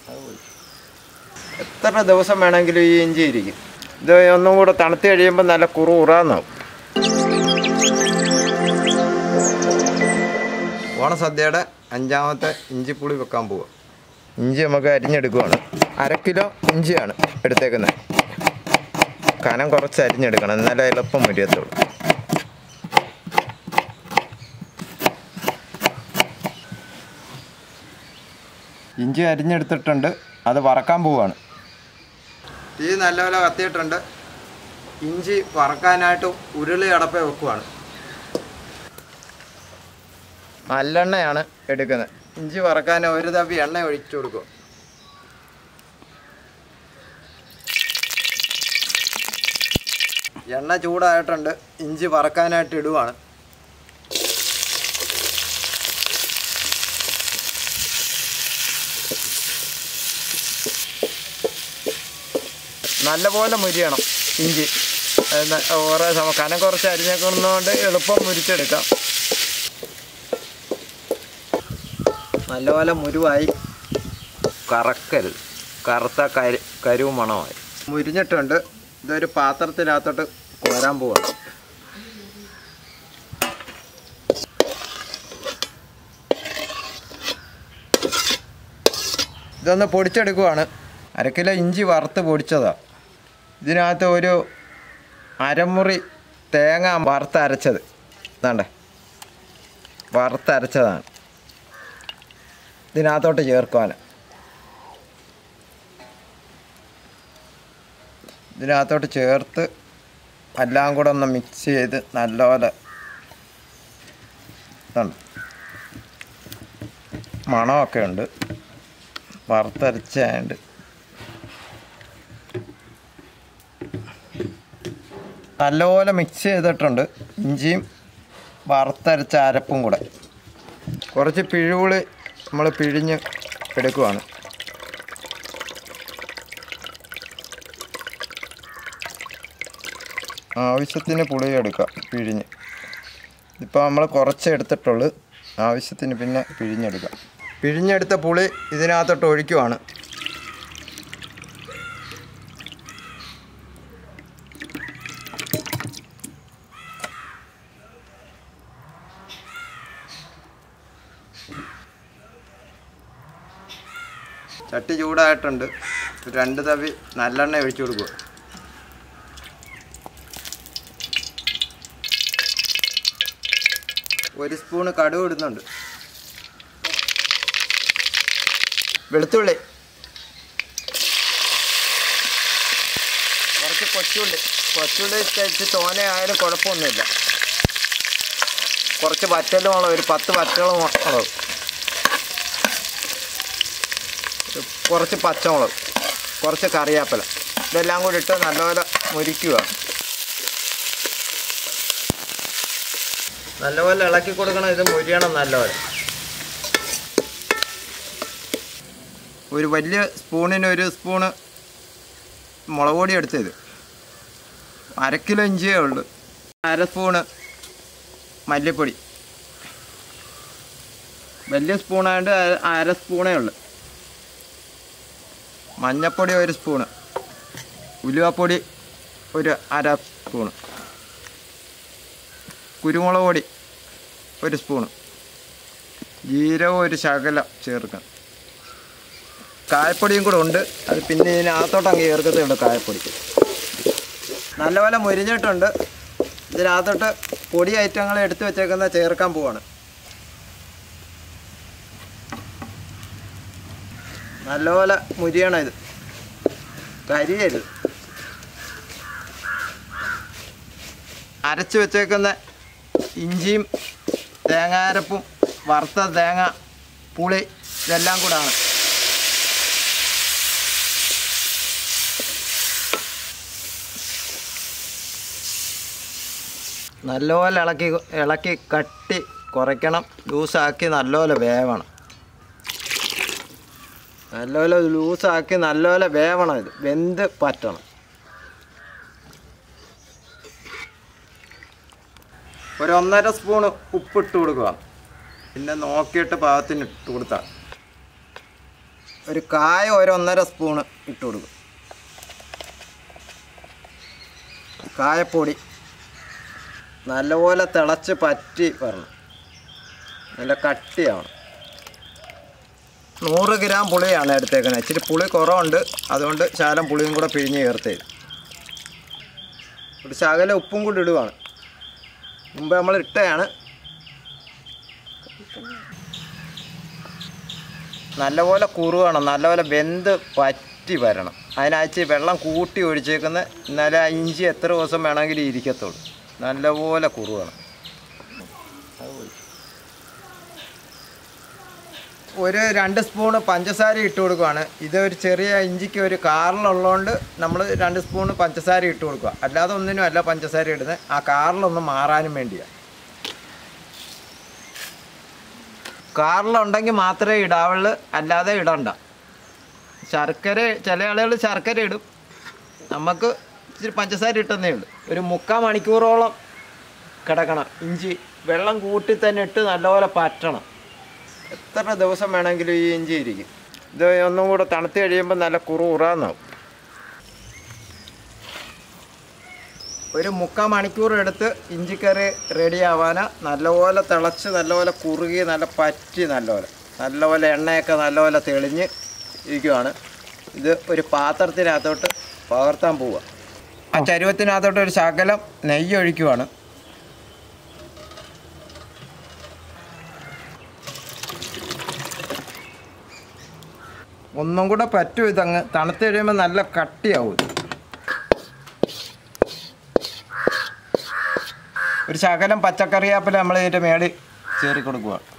എത്ര ദിവസം വേണമെങ്കിലും ഈ ഇഞ്ചി ഇരിക്കും ഇത് ഒന്നും കൂടെ തണുത്ത് കഴിയുമ്പോൾ നല്ല കുറു ഉറാന്നാവും ഓണസദ്യയുടെ അഞ്ചാമത്തെ ഇഞ്ചിപ്പുളി വെക്കാൻ പോവുക ഇഞ്ചി നമുക്ക് അരിഞ്ഞെടുക്കുവാണ് അര കിലോ ഇഞ്ചിയാണ് എടുത്തേക്കുന്നത് കനം കുറച്ച് അരിഞ്ഞെടുക്കണം എന്നാലേ എളുപ്പം മുരിയത്തുള്ളൂ ഇഞ്ചി അരിഞ്ഞെടുത്തിട്ടുണ്ട് അത് വറക്കാൻ പോവുകയാണ് തീ നല്ലപോലെ കത്തിയിട്ടുണ്ട് ഇഞ്ചി വറക്കാനായിട്ട് ഉരുളി അടപ്പ വെക്കുവാണ് നല്ലെണ്ണയാണ് എടുക്കുന്നത് ഇഞ്ചി വറക്കാൻ ഒരു തവി എണ്ണ ഒഴിച്ചു കൊടുക്കും എണ്ണ ചൂടായിട്ടുണ്ട് ഇഞ്ചി വറക്കാനായിട്ട് ഇടുവാണ് നല്ലപോലെ മുരിയണം ഇഞ്ചി എന്ന് ഓരോ സമയം കനം കുറച്ച് അരിഞ്ഞേക്കുന്നതുകൊണ്ട് എളുപ്പം മുരിച്ചെടുക്കാം നല്ലപോലെ മുരുവായി കറക്കരുത് കറുത്ത കരു കരുവ് മണമായി മുരിഞ്ഞിട്ടുണ്ട് ഇതൊരു പാത്രത്തിനകത്തോട്ട് കോരാൻ പോവാണ് ഇതൊന്ന് പൊടിച്ചെടുക്കുവാണ് അര കിലോ ഇഞ്ചി വറുത്ത് പൊടിച്ചതാണ് ഇതിനകത്ത് ഒരു അരമുറി തേങ്ങ വറുത്തരച്ചത് ഇതാണ്ടേ വറുത്തരച്ചതാണ് ഇതിനകത്തോട്ട് ചേർക്കുവാൻ ഇതിനകത്തോട്ട് ചേർത്ത് എല്ലാം കൂടെ ഒന്ന് മിക്സ് ചെയ്ത് നല്ലപോലെ ഇതുണ്ട് മണമൊക്കെ ഉണ്ട് വറുത്തരച്ചായണ്ട് നല്ലപോലെ മിക്സ് ചെയ്തിട്ടുണ്ട് ഇഞ്ചിയും വറുത്തരച്ച അരപ്പും കൂടെ കുറച്ച് പിഴുപുളി നമ്മൾ പിഴിഞ്ഞ് എടുക്കുവാണ് ആവശ്യത്തിന് പുളി എടുക്കുക പിഴിഞ്ഞ് ഇപ്പോൾ നമ്മൾ കുറച്ച് എടുത്തിട്ടുള്ളൂ ആവശ്യത്തിന് പിന്നെ പിഴിഞ്ഞെടുക്കാം പിഴിഞ്ഞെടുത്ത പുളി ഇതിനകത്തോട്ട് ഒഴിക്കുവാണ് ചട്ടി ചൂടായിട്ടുണ്ട് ഒരു രണ്ട് തവി നല്ലെണ്ണ ഒഴിച്ചു കൊടുക്കുക ഒരു സ്പൂണ് കടുക് ഇടുന്നുണ്ട് വെളുത്തുള്ളി കുറച്ച് കൊച്ചുള്ളി കൊച്ചുള്ളി കഴിച്ച് തോനയായാലും കുഴപ്പമൊന്നുമില്ല കുറച്ച് വറ്റൽ മുളക് ഒരു പത്ത് വറ്റൽ മുളക് കുറച്ച് പച്ചമുളക് കുറച്ച് കറിവേപ്പില ഇതെല്ലാം കൂടി ഇട്ട് നല്ലപോലെ മുരിക്കുക നല്ലപോലെ ഇളക്കി കൊടുക്കണം ഇത് മുരിയണം നല്ലപോലെ ഒരു വലിയ സ്പൂണിന് ഒരു സ്പൂണ് മുളക് പൊടി എടുത്തത് അര കിലോ ഇഞ്ചിയേ ഉള്ളൂ അര സ്പൂണ് മല്ലിപ്പൊടി വലിയ സ്പൂണായതുകൊണ്ട് അര സ്പൂണേ ഉള്ളൂ മഞ്ഞപ്പൊടി ഒരു സ്പൂണ് ഉലുവപ്പൊടി ഒരു അര സ്പൂണ് കുരുമുളക് പൊടി ഒരു സ്പൂണ് ജീരകം ഒരു ശകലം ചേർക്കണം കായപ്പൊടിയും കൂടെ ഉണ്ട് അത് പിന്നെ ഇതിനകത്തോട്ട് അങ്ങ് ചേർക്കത്തേ ഉള്ളൂ കായപ്പൊടി നല്ലപോലെ മുരിഞ്ഞിട്ടുണ്ട് ഇതിനകത്തോട്ട് പൊടി ഐറ്റങ്ങൾ എടുത്തു വെച്ചേക്കുന്ന ചേർക്കാൻ പോവാണ് നല്ലപോലെ മുരിയണം ഇത് കരിയരുത് അരച്ച് വെച്ചേക്കുന്ന ഇഞ്ചിയും തേങ്ങാരപ്പും വറുത്ത തേങ്ങ പുളി ഇതെല്ലാം കൂടാണ് നല്ലപോലെ ഇളക്കി ഇളക്കി കട്ടി കുറയ്ക്കണം ലൂസാക്കി നല്ലപോലെ വേവണം നല്ലപോലെ ലൂസാക്കി നല്ലപോലെ വേവണം ഇത് വെന്ത് പറ്റണം ഒരു ഒന്നര സ്പൂണ് ഉപ്പിട്ട് കൊടുക്കുക പിന്നെ നോക്കിയിട്ട് പാകത്തിന് ഇട്ട് കൊടുത്താൽ ഒരു കായ ഒരു ഒന്നര സ്പൂണ് ഇട്ട് കൊടുക്കും കായപ്പൊടി നല്ലപോലെ തിളച്ച് പറ്റി വരണം നല്ല കട്ടിയാവണം നൂറ് ഗ്രാം പുളിയാണ് എടുത്തേക്കുന്നത് ഇച്ചിരി പുളി കുറവുണ്ട് അതുകൊണ്ട് ശാലം പുളിയും കൂടെ പിഴിഞ്ഞ് ചേർത്ത് ഒരു ശകല ഉപ്പും കൂടി ഇടുവാണ് മുമ്പ് നമ്മൾ ഇട്ടയാണ് നല്ലപോലെ കുറുവണം നല്ലപോലെ വെന്ത് പറ്റി വരണം അതിനകത്ത് വെള്ളം കൂട്ടി ഒഴിച്ചേക്കുന്ന എന്നാലേ ആ ഇഞ്ചി എത്ര ദിവസം വേണമെങ്കിലും ഇരിക്കത്തുള്ളൂ നല്ലപോലെ കുറുവണം ഒരു രണ്ട് സ്പൂണ് പഞ്ചസാര ഇട്ട് കൊടുക്കുവാണ് ഇത് ഒരു ചെറിയ ഇഞ്ചിക്ക് ഒരു കാറിലുള്ളതുകൊണ്ട് നമ്മൾ രണ്ട് സ്പൂണ് പഞ്ചസാര ഇട്ട് കൊടുക്കുക അല്ലാതെ ഒന്നിനും അല്ല പഞ്ചസാര ഇടുന്നത് ആ കാറിലൊന്ന് മാറാനും വേണ്ടിയാണ് കാറിലുണ്ടെങ്കിൽ മാത്രമേ ഇടാവുള്ളൂ അല്ലാതെ ഇടണ്ട ശർക്കര ചില ആളുകൾ ശർക്കര ഇടും നമുക്ക് ഇച്ചിരി പഞ്ചസാര ഇട്ടെന്നേ ഉള്ളൂ ഒരു മുക്കാൽ മണിക്കൂറോളം കിടക്കണം ഇഞ്ചി വെള്ളം കൂട്ടി തന്നെ ഇട്ട് നല്ലപോലെ പറ്റണം എത്ര ദിവസം വേണമെങ്കിലും ഈ ഇഞ്ചി ഇരിക്കും ഇത് ഒന്നും കൂടെ തണുത്ത് കഴിയുമ്പോൾ നല്ല കുറു ഉറാന്നാവും ഒരു മുക്കാൽ മണിക്കൂർ എടുത്ത് ഇഞ്ചിക്കറി റെഡി ആവാനാ നല്ലപോലെ തിളച്ച് നല്ലപോലെ കുറുകി നല്ല പറ്റി നല്ലപോലെ നല്ലപോലെ എണ്ണയൊക്കെ നല്ലപോലെ തെളിഞ്ഞ് ഇരിക്കുവാണ് ഇത് ഒരു പാത്രത്തിനകത്തോട്ട് പകർത്താൻ പോവുക ആ ചരുവത്തിനകത്തോട്ട് ഒരു ശകലം നെയ്യ് ഒഴിക്കുവാണ് ഒന്നും കൂടെ പറ്റും ഇതങ്ങ് തണുത്ത് കഴിയുമ്പോൾ നല്ല കട്ടിയാവും ഇത്. ഒരു ശകലം പച്ചക്കറിയാപ്പില നമ്മൾ ഇതിൻ്റെ മേളിൽ ചേറി കൊടുക്കുക